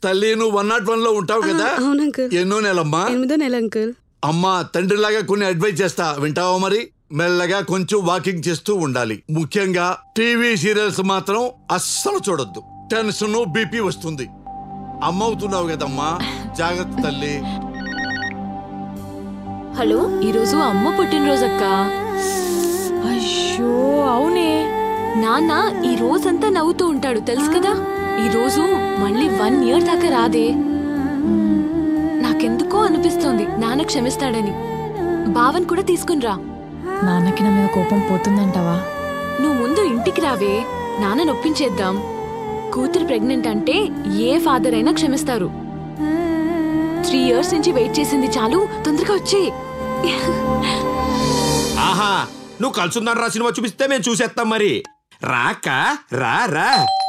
తల్లి నువ్వు one not one లో ఉంటావు కదా అవును అంకుల్ ఎన్నో నెలమ్మా ఎనిమిదో నెల అంకుల్ అమ్మా తండ్రిలాగా కొన్ని అడ్వైజ్ చేస్తా వింటావా మరి మెల్లగా కొంచెం వాకింగ్ చేస్తూ ఉండాలి ముఖ్యంగా టీవీ సీరియల్స్ మాత్రం అస్సలు చూడొద్దు టెన్షన్ బీపీ వస్తుంది అమ్మ అవుతున్నావు కదమ్మా జాగ్రత్త తల్లి హలో ఈరోజు అమ్మ పుట్టినరోజు అక్క అయ్యో అవునే నాన్న ఈ రోజంతా నవ్వుతూ ఉంటాడు తెలుసు కదా ఈ రోజు మళ్ళీ వన్ ఇయర్ దాకా రాదే నాకెందుకో అనిపిస్తోంది నాన్న క్షమిస్తాడని భావన్ కూడా తీసుకునిరా నాన్నకి నా మీద కోపం పోతుందంటావా నువ్వు ముందు ఇంటికి రావే నాన్న నొప్పించేద్దాం కూతురు ప్రెగ్నెంట్ అంటే ఏ ఫాదర్ అయినా క్షమిస్తారు త్రీ ఇయర్స్ నుంచి వెయిట్ చేసింది చాలు తొందరగా వచ్చే ఆహా నువ్వు కలుసుందని రా సినిమా చూపిస్తే మేము చూసేస్తాం మరి రాక రా రా